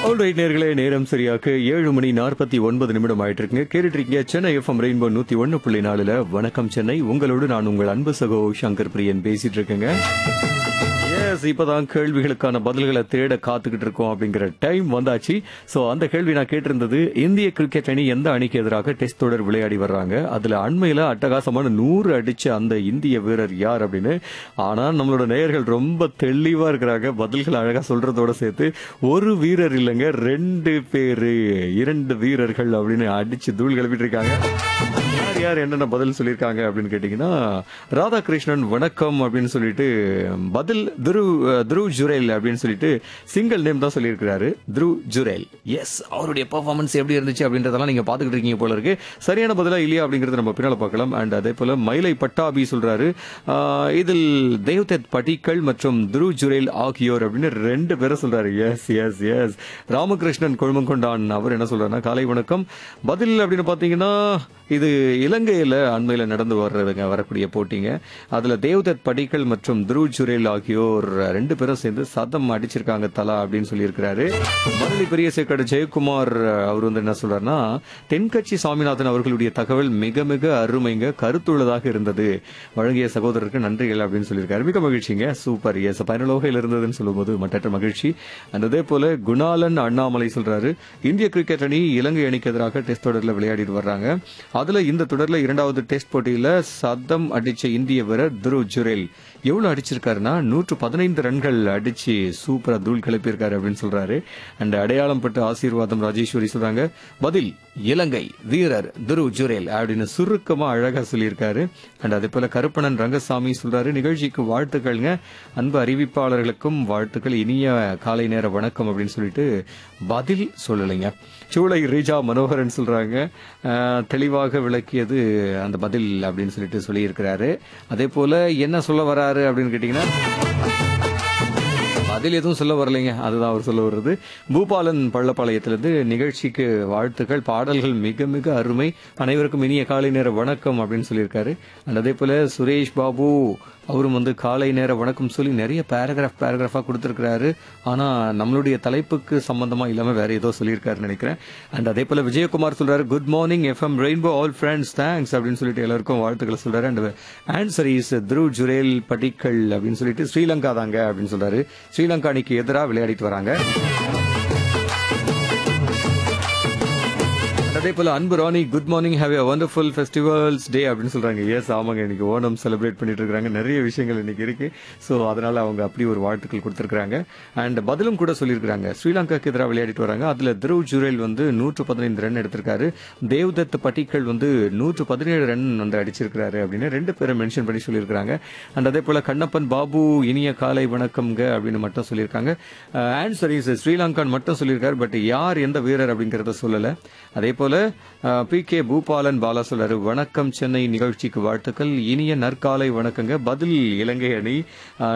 alright நேர்களே நேரம் சரியாக ஏழு மணி நாற்பத்தி ஒன்பது நிமிடம் ஆயிட்டு இருக்குங்க கேட்டுட்டு இருக்கீங்க சென்னை எஃப்எம் ரெயின்போ நூத்தி ஒன்னு புள்ளி நாலுல வணக்கம் சென்னை உங்களோடு நான் உங்கள் அன்பு சகோ சங்கர் பிரியன் பேசிட்டு இருக்கேங்க எஸ் இப்பதான் கேள்விகளுக்கான பதில்களை தேட காத்துக்கிட்டு இருக்கோம் அப்படிங்கிற டைம் வந்தாச்சு சோ அந்த கேள்வி நான் கேட்டிருந்தது இந்திய கிரிக்கெட் அணி எந்த அணிக்கு எதிராக டெஸ்ட் தொடர் விளையாடி வர்றாங்க அதுல அண்மையில அட்டகாசமான நூறு அடிச்ச அந்த இந்திய வீரர் யார் அப்படின்னு ஆனா நம்மளோட நேயர்கள் ரொம்ப தெளிவா இருக்கிறாங்க பதில்கள் அழகா சொல்றதோட சேர்த்து ஒரு வீரர் இல்லைங்க ரெண்டு பேரு இரண்டு வீரர்கள் அப்படின்னு அடிச்சு தூள் கிளப்பிட்டு இருக்காங்க யார் யார் என்னென்ன பதில் சொல்லியிருக்காங்க அப்படின்னு கேட்டீங்கன்னா ராதாகிருஷ்ணன் வணக்கம் அப்படின்னு சொல்லிட்டு பதில் துரு துருவ் ஜுரேல் அப்படின்னு சொல்லிட்டு சிங்கிள் நேம் தான் சொல்லியிருக்கிறாரு துருவ் ஜுரேல் எஸ் அவருடைய பெர்ஃபார்மன்ஸ் எப்படி இருந்துச்சு அப்படின்றதெல்லாம் நீங்க பாத்துக்கிட்டு இருக்கீங்க போல இருக்கு சரியான பதிலா இல்லையா அப்படிங்கறத நம்ம பின்னால பார்க்கலாம் அண்ட் அதே போல மயிலை பட்டாபி சொல்றாரு ஆஹ், இதில் தேவ்தத் படிக்கல் மற்றும் துருவ் ஜுரேல் ஆகியோர் அப்படின்னு ரெண்டு பேரை சொல்றாரு yes yes yes Ramakrishnan Kozhumangondan அவர் என்ன சொல்றாருன்னா காலை வணக்கம் பதில் அப்படின்னு பாத்தீங்கன்னா இது இலங்கையில அண்மையில நடந்து வர்றதுங்க வரக்கூடிய போட்டிங்க அதுல தேவ்தத் படிக்கல் மற்றும் துருவ் ஜுரேல் ஆகியோர் ரெண்டு பேரும் சேர்ந்து சதம் அடிச்சிருக்காங்க தலா அப்படின்னு சொல்லியிருக்கிறாரு மதுரை பெரிய சேக்கடு ஜெயக்குமார் அவர் வந்து என்ன சொல்றாருன்னா தென்கட்சி சாமிநாதன் அவர்களுடைய தகவல் மிக மிக அருமைங்க கருத்துள்ளதாக இருந்தது வழங்கிய சகோதரருக்கு நன்றிகள் அப்படின்னு சொல்லியிருக்காரு மிக மகிழ்ச்சிங்க சூப்பர் எஸ் பயனுலோகையில் இருந்ததுன்னு சொல்லும்போது மட்டற்ற மகிழ்ச்சி and அதே போல குணாலன் அண்ணாமலை சொல்றாரு இந்திய கிரிக்கெட் அணி இலங்கை அணிக்கு எதிராக டெஸ்ட் தொடர்ல விளையாடிட்டு வர்றாங்க அதுல இந்த தொடர்ல இரண்டாவது டெஸ்ட் போட்டியில சதம் அடிச்ச இந்திய வீரர் துருவ் ஜுரேல் எவ்வளவு அடிச்சிருக்காருன்னா நூற்று பதினைந்து ரன்கள் அடிச்சு சூப்பரா தூள் கிளப்பியிருக்காரு அப்படின்னு சொல்றாரு அண்ட் அடையாளம் பட்டு ஆசீர்வாதம் ராஜேஸ்வரி சொல்றாங்க பதில் இலங்கை வீரர் துருவ் ஜுரேல் அப்படின்னு சுருக்கமா அழகா சொல்லியிருக்காரு அண்ட் அதே போல கருப்பணன் ரங்கசாமி சொல்றாரு நிகழ்ச்சிக்கு வாழ்த்துக்கள்ங்க அன்பு அறிவிப்பாளர்களுக்கும் வாழ்த்துக்கள் இனிய காலை நேர வணக்கம் அப்படின்னு சொல்லிட்டு பதில் சொல்லலைங்க சூளை ரீஜா மனோகரன் சொல்றாங்க அஹ், தெளிவாக விளக்கியது அந்த பதில் அப்படின்னு சொல்லிட்டு சொல்லியிருக்கிறாரு அதே போல என்ன சொல்ல வராரு அப்படின்னு கேட்டீங்கன்னா அதில் எதுவும் சொல்ல வரலைங்க அதுதான் அவர் சொல்ல வர்றது பூபாலன் பள்ளப்பாளையத்திலிருந்து நிகழ்ச்சிக்கு வாழ்த்துக்கள் பாடல்கள் மிக மிக அருமை அனைவருக்கும் இனிய காலை நேர வணக்கம் அப்படின்னு சொல்லியிருக்காரு அண்ட் அதே போல சுரேஷ் பாபு அவரும் வந்து காலை நேர வணக்கம் சொல்லி நிறைய பேராகிராஃப் பேராகிராஃபா கொடுத்திருக்கிறாரு ஆனா நம்மளுடைய தலைப்புக்கு சம்பந்தமா இல்லாம வேற ஏதோ சொல்லியிருக்காருன்னு நினைக்கிறேன் அண்ட் அதே போல விஜயகுமார் சொல்றாரு good morning FM rainbow all friends thanks அப்படின்னு சொல்லிட்டு எல்லாருக்கும் வாழ்த்துக்களை சொல்றாரு and answer is Dhruv Jurel Padikkal அப்படின்னு சொல்லிட்டு ஸ்ரீலங்கா தாங்க அப்படின்னு சொல்றாரு ஸ்ரீலங்கா அணிக்கு எதிராக விளையாடிட்டு வராங்க அதே போல Anbu Rani good morning have a wonderful festivals day அப்படின்னு சொல்றாங்க எஸ் ஆமாங்க இன்னைக்கு ஓணம் செலிப்ரேட் பண்ணிட்டு இருக்காங்க நிறைய விஷயங்கள் இன்னைக்கு இருக்கு ஸோ அதனால அவங்க அப்படி ஒரு வாழ்த்துக்கள் கொடுத்திருக்காங்க அண்ட் பதிலும் கூட சொல்லியிருக்காங்க ஸ்ரீலங்காக்கு எதிராக விளையாடிட்டு வராங்க அதுல துருவ் ஜுரேல் வந்து நூற்று பதினைந்து ரன் எடுத்திருக்காரு தேவ்தத் பட்டிக்கல் வந்து நூற்று பதினேழு ரன் வந்து அடிச்சிருக்காரு அப்படின்னு ரெண்டு பேரை மென்ஷன் பண்ணி சொல்லியிருக்காங்க அண்ட் அதே போல கண்ணப்பன் பாபு இனிய காலை வணக்கம்ங்க அப்படின்னு மட்டும் சொல்லியிருக்காங்க ஆன்சர் இஸ் ஸ்ரீலங்கான் மட்டும் சொல்லியிருக்காரு பட் யார் எந்த வீரர் அப்படிங்கறத சொல்லல அதே போல பி கே பூபாலன் பாலா சொல்றாரு வணக்கம் சென்னை நிகழ்ச்சிக்கு வாழ்த்துக்கள் இனிய நற்காலை வணக்கங்க பதில் இலங்கை அணி அஹ்,